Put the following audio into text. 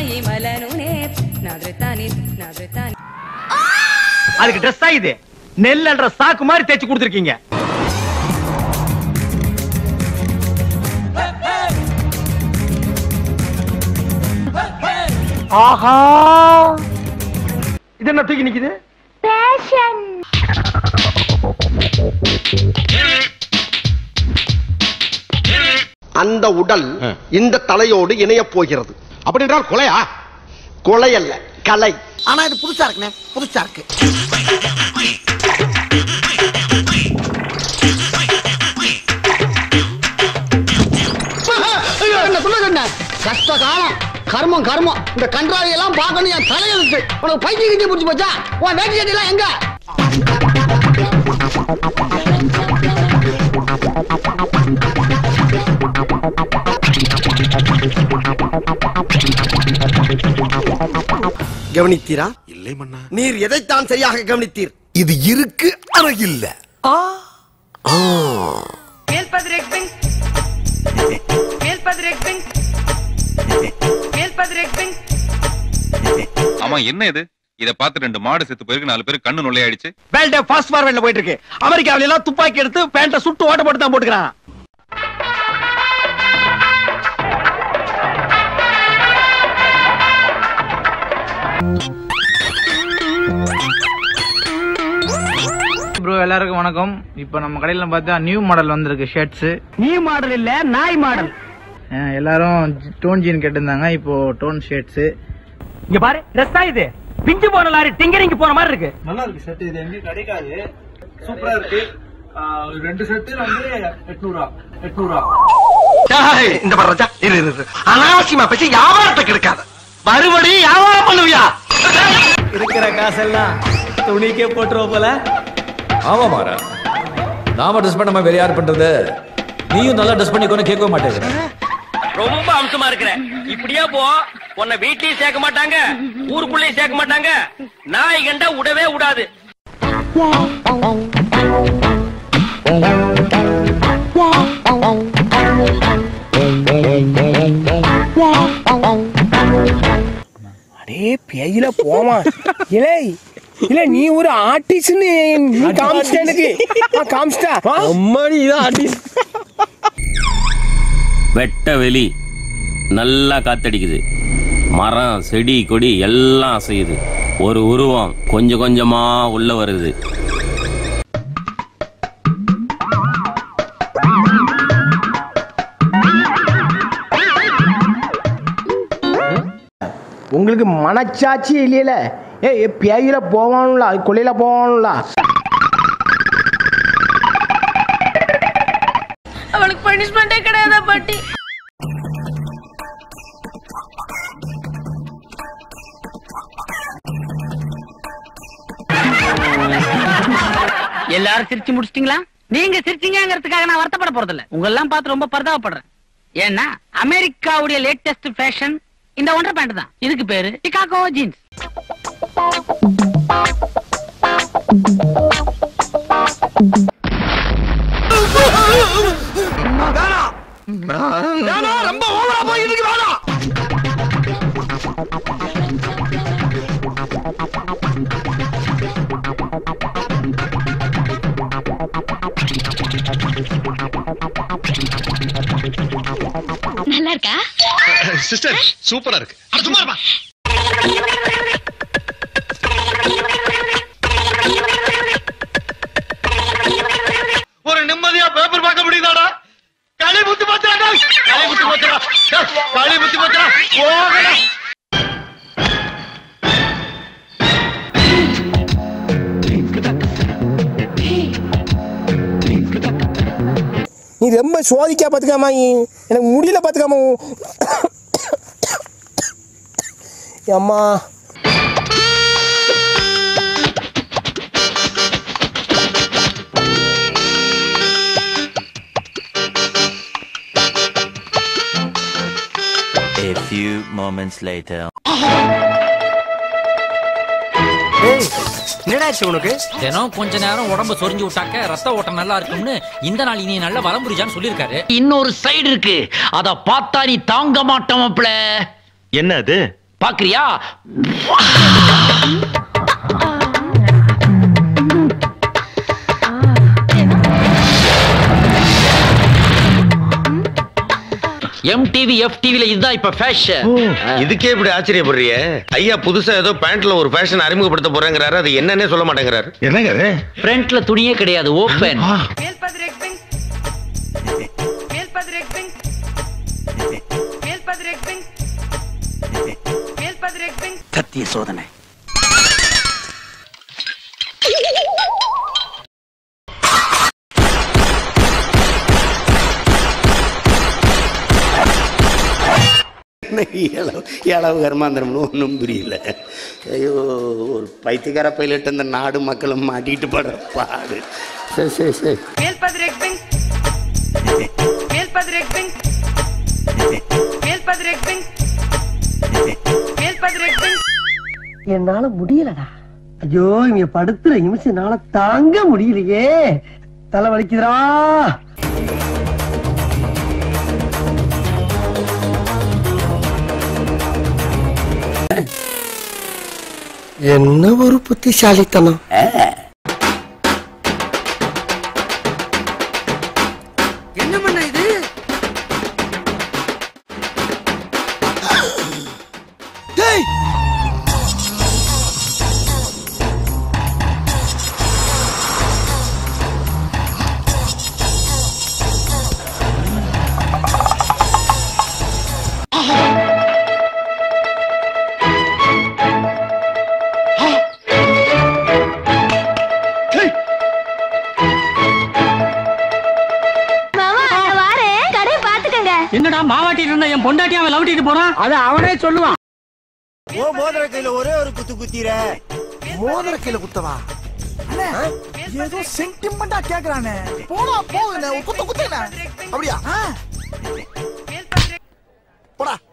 మాయి మలనునే నాదృతాని నాదృతాని அதுக்கு ட்ரெஸ் இது நெல்லுன்ற சாக்கு மாதிரி தைச்சு கொடுத்துருக்கீங்க ஆஹா இது என்ன தூக்கி நிக்குது அந்த உடல் இந்த தலையோடு இணையப் போகிறது அப்படி என்றால் கொலையா கொலை அல்ல கலை ஆனா இது புதுசா இருக்குண்ணே புதுசா இருக்கு கஷ்ட காலம் கர்மம் கர்மம் இந்த கன்றாவி எல்லாம் பார்க்கணும் என் தலையெழுத்து உனக்கு பைத்திய கிட்டி பிடிச்சி போச்சா உன் வேட்டி சட்டி எல்லாம் எங்க கவனித்தீரா இல்லை மன்னா நீர் எதைத்தான் சரியாக கவனித்தீர் இது இருக்கு ஆனா இல்ல Meelpadrekbing. Meelpadrekbing. Meelpadrekbing. ஆமா என்ன இது இத பார்த்து ரெண்டு மாடு செத்து போயிருக்கு நாலு பேர் கண்ணு நுழையாயிடுச்சு வேல்டே ஃபாஸ்ட் ஃபார்வர்ட்ல போயிட்டு இருக்கு அமெரிக்காவில எல்லாம் துப்பாக்கி எடுத்து பேண்ட சுட்டு ஓட்ட போட்டு தான் போட்டுக்கிறான் ப்ரோ எல்லாருக்கும் வணக்கம் இப்போ நம்ம கடையில பார்த்தா நியூ மாடல் வந்திருக்கு ஷர்ட்ஸ் நீ மாடல் இல்ல நாய் மாடல் எல்லாரும் டோன் ஜீன் கேட்டிருந்தாங்க இப்போ டோன் ஷர்ட்ஸ் இங்க பாரு ட்ரெஸ் இது பிஞ்சு போன லாரி டிங்கரிங்க போன மாதிரி இருக்கு நல்லா இருக்கு ஷர்ட் இது எங்கேயும் கிடைக்காது சூப்பரா இருக்கு ரெண்டு ஷர்ட் வந்து எட்நூறுவா எட்நூறுவா டேய், இந்த பாரு ராஜா இரு இரு, இரு அனாவசியமா பேசி வியாபாரத்தை கெடுக்காத மறுபடியும் வியாபாரம் பண்ணுவியா இருக்கிற காசெல்லாம் துணிக்கே போட்டுருவோம் போல ஆமா மாறா நாம ட்ரெஸ் பண்ணாம வேற யார் பண்றது நீயும் நல்லா ட்ரெஸ் பண்ணிக்கோன்னு கேட்கவே மாட்டேங்கிற ரொம்ப அம்சமா இருக்கிற இப்படியே போ உன்னை வீட்லயும் சேர்க்க மாட்டாங்க ஊருக்குள்ளயும் சேர்க்க மாட்டாங்க நாய் கண்டா விடவே விடாது அடே பேயில போமா இலே இல்ல நீ ஒரு ஆர்டிஸ்ட்னு நீ காமிச்சிட்ட எனக்கு ஆ, காமிச்சிட்டா அம்மாடி இதான் ஆர்டிஸ்ட் வெட்ட வெளி நல்லா காத்தடிக்குது மரம் செடி கொடி எல்லாம் அசையுது ஒரு உருவம் கொஞ்சம் கொஞ்சமா உள்ள வருது உங்களுக்கு மனச்சாட்சி இல்லையில ஏ பேயில போவானுல கொள்ளையில போவானுல அவளுக்கு பனிஷ்மெண்டே கிடையாதா பாட்டி எல்லாரும் சிரிச்சு முடிச்சிட்டீங்களா நீங்க சிரிச்சீங்கிறதுக்காக நான் வருத்தப்பட போறது இல்ல உங்க எல்லாம் பார்த்து ரொம்ப பரிதாபப்படுறேன் ஏன்னா அமெரிக்காவுடைய லேட்டஸ்ட் ஃபேஷன் இந்த ஒன்றரை பேண்ட் தான் இதுக்கு பேரு டிகாகோ ஜீன்ஸ் ரொம்ப ஓவரா போயிட்டு இருக்கு வேணாம் நல்லா இருக்கா சிஸ்டர் சூப்பரா இருக்கு அட சும்மா இருப்பா ஒரு நிம்மதியா பேப்பர் பார்க்க முடியுதாடா களி புத்தி போச்சாடா களி புத்தி போச்சா களி புத்தி போச்சா போகடா நீ ரொம்ப சோதிக்கா பாத்துக்காமா எனக்கு முடியல பாத்துக்காமா அம்மா A few moments later. என்னடாச்சு உனக்கு தினம் கொஞ்ச நேரம் உடம்பு சொரிஞ்சு விட்டாக்க ரத்த ஓட்டம் நல்லா இருக்கும்னு இந்த நாள் இனி நல்ல வரம் புரிஞ்சான்னு சொல்லியிருக்காரு இன்னொரு சைடு இருக்கு அத பார்த்தா நீ தாங்க மாட்டோம் என்ன அது பாக்குறியா எம்டிவி எஃப்டிவில இதுதான் இப்ப ஃபேஷன் இதுக்கே இப்படி ஆச்சரியப்படுறிய ஐயா புதுசா ஏதோ பேண்ட்ல ஒரு ஃபேஷன் அறிமுகப்படுத்த போறேங்கிறாரு அது என்னன்னே சொல்ல மாட்டேங்கிறாரு என்னங்க அது ஃப்ரண்ட்ல துணியே கிடையாது ஓபன் மேல்பதிர் எக்ஸ்பிங் மேல்பதிர் எக்ஸ்பிங் மேல்பதிர் எக்ஸ்பிங் மேல்பதிர் எக்ஸ்பிங் சத்திய சோதனை ஏழாவது கர்மாந்திரம்னு ஒன்றும் புரியல ஐயோ ஒரு பைத்தியக்கார பைலட் அந்த நாடு மக்களும் மாட்டிக்கிட்டு படுற பாடு சரி சரி சரி மேல்பதிர் எக்ஸ்பிங் மேல்பதிர் எக்ஸ்பிங் மேல்பதிர் எக்ஸ்பிங் மேல்பதிர் எக்ஸ்பிங் என்னால முடியலடா ஐயோ இங்க படுத்துற நிமிஷம்னால தாங்க முடியலையே தலை வலிக்குதுடா என்ன ஒரு புத்திசாலித்தனம் என்ன பண்ண இது என்னடா மாவாட்டிட்டு இருந்தா என் பொண்டாட்டி அவன் லவட்டிட்டு போறான் அது அவனே சொல்லுவான் ஓ மோதிர கையில ஒரே ஒரு குத்து குத்திர மோதிர கையில குத்தவா அண்ணே, ஏதோ சென்டிமெண்டா கேக்குறானே போடா போகுதுண்ணே ஒரு குத்து குத்துண்ணே அப்படியா ஆ? போடா